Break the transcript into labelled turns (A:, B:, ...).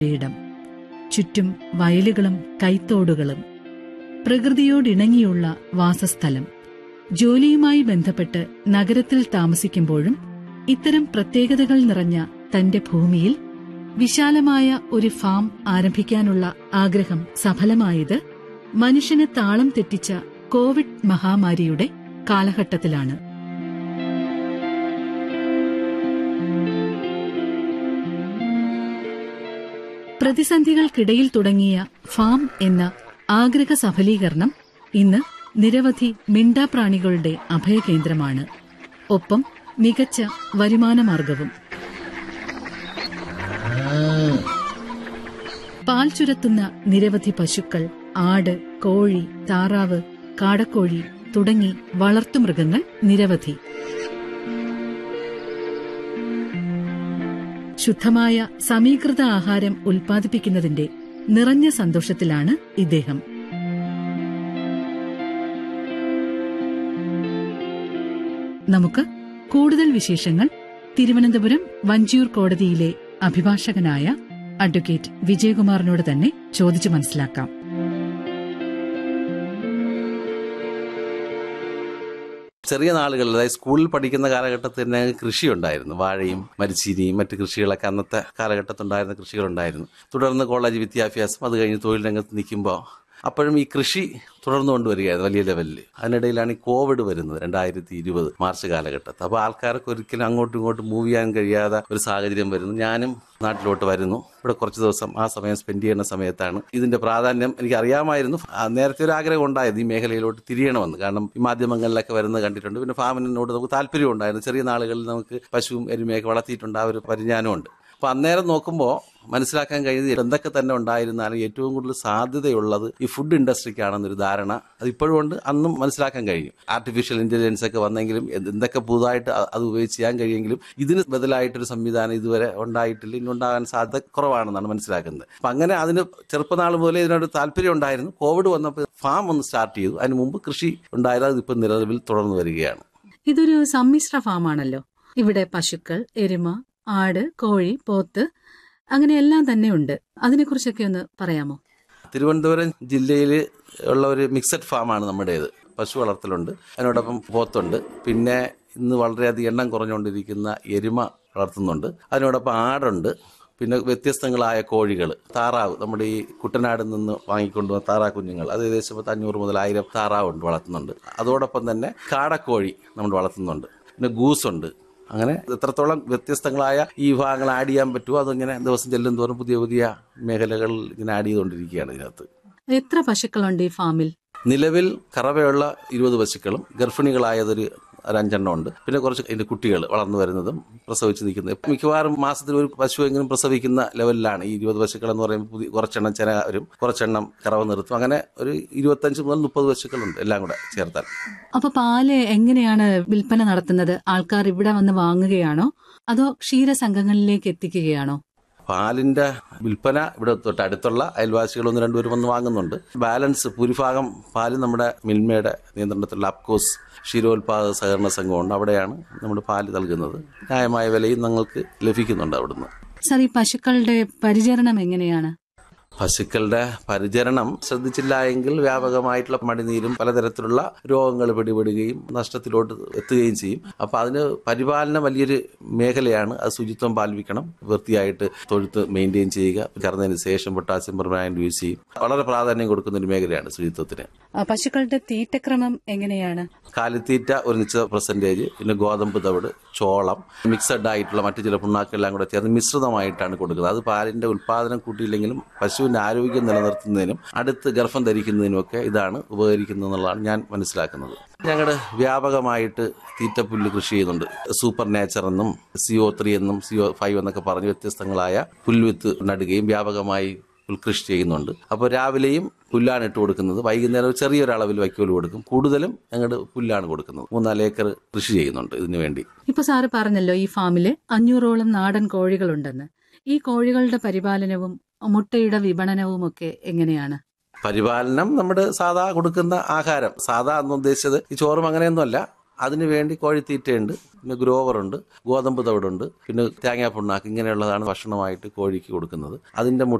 A: ഇടം ചുറ്റും വയലുകളും കൈത്തോടുകളും പ്രകൃതിയോടിണങ്ങിയുള്ള വാസസ്ഥലം ജോലിയുമായി ബന്ധപ്പെട്ട് നഗരത്തിൽ താമസിക്കുമ്പോഴും ഇത്തരം പ്രത്യേകതകൾ നിറഞ്ഞ തന്റെ ഭൂമിയിൽ വിശാലമായ ഒരു ഫാം ആരംഭിക്കാനുള്ള ആഗ്രഹം സഫലമായത് മനുഷ്യന് താളം തെറ്റിച്ച കോവിഡ് മഹാമാരിയുടെ കാലഘട്ടത്തിലാണ് പ്രതിസന്ധികൾക്കിടയിൽ തുടങ്ങിയ ഫാം എന്ന ആഗ്രഹ സഫലീകരണം ഇന്ന് നിരവധി മിണ്ടാപ്രാണികളുടെ അഭയകേന്ദ്രമാണ് ഒപ്പം മികച്ച വരുമാനമാർഗവും പാൽ ചുരത്തുന്ന നിരവധി പശുക്കൾ ആട് കോഴി താറാവ് കാടക്കോഴി തുടങ്ങി വളർത്തുമൃഗങ്ങൾ നിരവധി ശുദ്ധമായ സമീകൃത ആഹാരം ഉൽപ്പാദിപ്പിക്കുന്നതിന്റെ നിറഞ്ഞ സന്തോഷത്തിലാണ് ഇദ്ദേഹം നമുക്ക് കൂടുതൽ വിശേഷങ്ങൾ തിരുവനന്തപുരം വഞ്ചിയൂർ കോടതിയിലെ അഭിഭാഷകനായ അഡ്വക്കേറ്റ് വിജയകുമാറിനോട് തന്നെ ചോദിച്ചു മനസ്സിലാക്കാം
B: ചെറിയ നാളുകളിൽ അതായത് സ്കൂളിൽ പഠിക്കുന്ന കാലഘട്ടത്തിൽ തന്നെ കൃഷി ഉണ്ടായിരുന്നു വാഴയും മരിച്ചീനിയും മറ്റ് കൃഷികളൊക്കെ അന്നത്തെ കാലഘട്ടത്തുണ്ടായിരുന്ന കൃഷികളുണ്ടായിരുന്നു തുടർന്ന് കോളേജ് വിദ്യാഭ്യാസം അത് കഴിഞ്ഞ് തൊഴിൽ രംഗത്ത് നിൽക്കുമ്പോൾ അപ്പോഴും ഈ കൃഷി തുടർന്നു കൊണ്ടുവരികയായിരുന്നു വലിയ ലെവലിൽ അതിനിടയിലാണ് ഈ കോവിഡ് വരുന്നത് രണ്ടായിരത്തി ഇരുപത് മാർച്ച് കാലഘട്ടത്ത് അപ്പോൾ ആൾക്കാർക്ക് ഒരിക്കലും അങ്ങോട്ടും ഇങ്ങോട്ടും മൂവ് ചെയ്യാൻ കഴിയാത്ത ഒരു സാഹചര്യം വരുന്നു ഞാനും നാട്ടിലോട്ട് വരുന്നു ഇവിടെ കുറച്ച് ദിവസം ആ സമയം സ്പെൻഡ് ചെയ്യുന്ന സമയത്താണ് ഇതിന്റെ പ്രാധാന്യം എനിക്ക് അറിയാമായിരുന്നു ആ, നേരത്തെ ഒരു ആഗ്രഹം ഉണ്ടായിരുന്നു ഈ മേഖലയിലോട്ട് തിരിയണമെന്ന് കാരണം ഈ മാധ്യമങ്ങളിലൊക്കെ വരുന്നത് കണ്ടിട്ടുണ്ട് പിന്നെ ഫാമിനോട് നമുക്ക് താല്പര്യം ഉണ്ടായിരുന്നു ചെറിയ നാളുകളിൽ നമുക്ക് പശുവും എരുമയൊക്കെ വളർത്തിയിട്ടുണ്ട് ആ ഒരു പരിജ്ഞാനമുണ്ട് അപ്പൊ അന്നേരം നോക്കുമ്പോൾ മനസ്സിലാക്കാൻ കഴിയുന്നത് എന്തൊക്കെ തന്നെ ഉണ്ടായിരുന്നാലും ഏറ്റവും കൂടുതൽ സാധ്യതയുള്ളത് ഈ ഫുഡ് ഇൻഡസ്ട്രിക്കാണെന്നൊരു ധാരണ അത് ഇപ്പോഴും ഉണ്ട് അന്നും മനസ്സിലാക്കാൻ കഴിയും ആർട്ടിഫിഷ്യൽ ഇന്റലിജൻസ് ഒക്കെ വന്നെങ്കിലും എന്ത് എന്തൊക്കെ പുതുതായിട്ട് അ- അത് ഉപയോഗിച്ച് ചെയ്യാൻ കഴിയുമെങ്കിലും ഇതിന് ബദലായിട്ടൊരു സംവിധാനം ഇതുവരെ ഉണ്ടായിട്ടില്ല ഇനി ഉണ്ടാകാൻ സാധ്യത കുറവാണെന്നാണ് മനസ്സിലാക്കുന്നത് അപ്പൊ അങ്ങനെ അതിന് ചെറുപ്പനാൾ മുതലേ ഇതിനോട് താല്പര്യം ഉണ്ടായിരുന്നു കോവിഡ് വന്നപ്പോൾ ഫാം ഒന്ന് സ്റ്റാർട്ട് ചെയ്തു അതിന് മുമ്പ് കൃഷി ഉണ്ടായിരുന്നു അതിപ്പോൾ നിലവിൽ തുടർന്നു വരികയാണ്
A: ഇതൊരു സമ്മിശ്ര ഫാമാണല്ലോ ഇവിടെ പശുക്കൾ എരുമ ആട് കോഴി പോത്ത് അങ്ങനെ എല്ലാം തന്നെ ഉണ്ട് അതിനെക്കുറിച്ചൊക്കെ ഒന്ന് പറയാമോ
B: തിരുവനന്തപുരം ജില്ലയിൽ ഉള്ള ഒരു മിക്സഡ് ഫാമാണ് നമ്മുടേത് പശു വളർത്തലുണ്ട് അതിനോടൊപ്പം പോത്തുണ്ട് പിന്നെ ഇന്ന് വളരെയധികം എണ്ണം കുറഞ്ഞുകൊണ്ടിരിക്കുന്ന എരുമ വളർത്തുന്നുണ്ട് അതിനോടൊപ്പം ആടുണ്ട് പിന്നെ വ്യത്യസ്തങ്ങളായ കോഴികൾ താറാവ് നമ്മുടെ ഈ കുട്ടനാടിൽ നിന്ന് വാങ്ങിക്കൊണ്ടുവന്ന താറാ കുഞ്ഞുങ്ങൾ അത് ഏകദേശം പത്ത് അഞ്ഞൂറ് മുതൽ ആയിരം താറാവുണ്ട് വളർത്തുന്നുണ്ട് അതോടൊപ്പം തന്നെ കാടക്കോഴി നമ്മൾ വളർത്തുന്നുണ്ട് പിന്നെ ഗൂസുണ്ട് അങ്ങനെ എത്രത്തോളം വ്യത്യസ്തങ്ങളായ ഈ വിഭാഗങ്ങൾ ആഡ് ചെയ്യാൻ പറ്റുമോ അതിങ്ങനെ ദിവസം ചെല്ലും തോറും പുതിയ പുതിയ മേഖലകൾ ഇങ്ങനെ ആഡ് ചെയ്തുകൊണ്ടിരിക്കുകയാണ് ഇതിനകത്ത്
A: എത്ര പശുക്കളുണ്ട് ഈ ഫാമിൽ
B: നിലവിൽ കറവയുള്ള ഇരുപത് പശുക്കളും ഗർഭിണികളായതൊരു ഒരു അഞ്ചെണ്ണം ഉണ്ട് പിന്നെ കുറച്ച് അതിന്റെ കുട്ടികൾ വളർന്നു വരുന്നതും പ്രസവിച്ച് നിൽക്കുന്നത് മിക്കവാറും മാസത്തിൽ ഒരു പശുവെങ്കിലും പ്രസവിക്കുന്ന ലെവലിലാണ് ഈ ഇരുപത് പശുക്കൾ എന്ന് പറയുമ്പോൾ പുതിയ കുറച്ചെണ്ണം ചെന വരും കുറച്ചെണ്ണം കറവ നിർത്തും അങ്ങനെ ഒരു ഇരുപത്തഞ്ച് മുതൽ മുപ്പത് പശുക്കളുണ്ട് എല്ലാം കൂടെ ചേർത്താൽ
A: അപ്പൊ പാല് എങ്ങനെയാണ് വിൽപ്പന നടത്തുന്നത് ആൾക്കാർ ഇവിടെ വന്ന് വാങ്ങുകയാണോ അതോ ക്ഷീരസംഘങ്ങളിലേക്ക് എത്തിക്കുകയാണോ
B: പാലിന്റെ വിൽപ്പന ഇവിടെ തൊട്ട് അടുത്തുള്ള അയൽവാസികൾ ഒന്ന് രണ്ടുപേരും വന്ന് വാങ്ങുന്നുണ്ട് ബാലൻസ് ഭൂരിഭാഗം പാല് നമ്മുടെ മിൽമയുടെ നിയന്ത്രണത്തിലുള്ള അപ്കോസ് ക്ഷീരോത്പാദക സഹകരണ സംഘമുണ്ട് അവിടെയാണ് നമ്മൾ പാല് നൽകുന്നത് ന്യായമായ വിലയും ഞങ്ങൾക്ക് ലഭിക്കുന്നുണ്ട് അവിടുന്ന്
A: സർ ഈ പശുക്കളുടെ പരിചരണം എങ്ങനെയാണ്
B: പശുക്കളുടെ പരിചരണം ശ്രദ്ധിച്ചില്ല എങ്കിൽ വ്യാപകമായിട്ടുള്ള മടിനീരും പലതരത്തിലുള്ള രോഗങ്ങൾ പിടിപെടുകയും നഷ്ടത്തിലോട്ട് എത്തുകയും ചെയ്യും അപ്പൊ അതിന് പരിപാലനം വലിയൊരു മേഖലയാണ് അത് ശുചിത്വം പാലിക്കണം വൃത്തിയായിട്ട് തൊഴുത്ത് മെയിൻറ്റെയിൻ ചെയ്യുക കറന്നതിന് ശേഷം പൊട്ടാസ്യം പെർമാനന്റ് യൂസ് ചെയ്യും വളരെ പ്രാധാന്യം കൊടുക്കുന്ന ഒരു മേഖലയാണ് ശുചിത്വത്തിന്
A: പശുക്കളുടെ തീറ്റക്രമം എങ്ങനെയാണ്
B: കാലിത്തീറ്റ ഒരു നിശ്ചിത പെർസെൻറ്റേജ് പിന്നെ ഗോതമ്പ് തവിട് ചോളം മിക്സഡ് ആയിട്ടുള്ള മറ്റു ചില പുണ്ണാക്കെല്ലാം കൂടെ ചേർന്ന് മിശ്രിതമായിട്ടാണ് കൊടുക്കുന്നത് അത് പാലിന്റെ ഉൽപാദനം കൂട്ടിയില്ലെങ്കിലും പശുവിന്റെ ആരോഗ്യം നിലനിർത്തുന്നതിനും അടുത്ത് ഗർഭം ധരിക്കുന്നതിനുമൊക്കെ ഇതാണ് ഉപകരിക്കുന്നത് എന്നുള്ളതാണ് ഞാൻ മനസ്സിലാക്കുന്നത് ഞങ്ങളുടെ വ്യാപകമായിട്ട് തീറ്റപ്പുല്ല് കൃഷി ചെയ്യുന്നുണ്ട് സൂപ്പർ നേച്ചർ എന്നും സിഒ ത്രീ എന്നും സിഒ ഫൈവ് എന്നൊക്കെ പറഞ്ഞ് വ്യത്യസ്തങ്ങളായ പുൽവിത്ത് നടുകയും വ്യാപകമായി പുൽകൃഷി ചെയ്യുന്നുണ്ട് അപ്പോൾ രാവിലെയും പുല്ലാണ് ഇട്ട് കൊടുക്കുന്നത് വൈകുന്നേരം ചെറിയൊരളവിൽ വൈക്കോൽ കൊടുക്കും കൂടുതലും ഞങ്ങളുടെ പുല്ലാണ് കൊടുക്കുന്നത് മൂന്നാല് ഏക്കർ കൃഷി ചെയ്യുന്നുണ്ട് ഇതിനു വേണ്ടി
A: ഇപ്പൊ സാറ് പറഞ്ഞല്ലോ ഈ ഫാമില് അഞ്ഞൂറോളം നാടൻ കോഴികളുണ്ടെന്ന് ഈ കോഴികളുടെ പരിപാലനവും മുട്ടയുടെ വിപണനവും ഒക്കെ എങ്ങനെയാണ്
B: പരിപാലനം നമ്മുടെ സാധാ കൊടുക്കുന്ന ആഹാരം സാധാ എന്ന് ഉദ്ദേശിച്ചത് ഈ ചോറും അങ്ങനെയൊന്നുമല്ല അതിനുവേണ്ടി കോഴിത്തീറ്റയുണ്ട് പിന്നെ ഗ്രോവറുണ്ട് ഗോതമ്പ് തവിടുണ്ട് പിന്നെ തേങ്ങാ പുണ്ണാക്ക് ഇങ്ങനെയുള്ളതാണ് ഭക്ഷണമായിട്ട് കോഴിക്ക് കൊടുക്കുന്നത് അതിന്റെ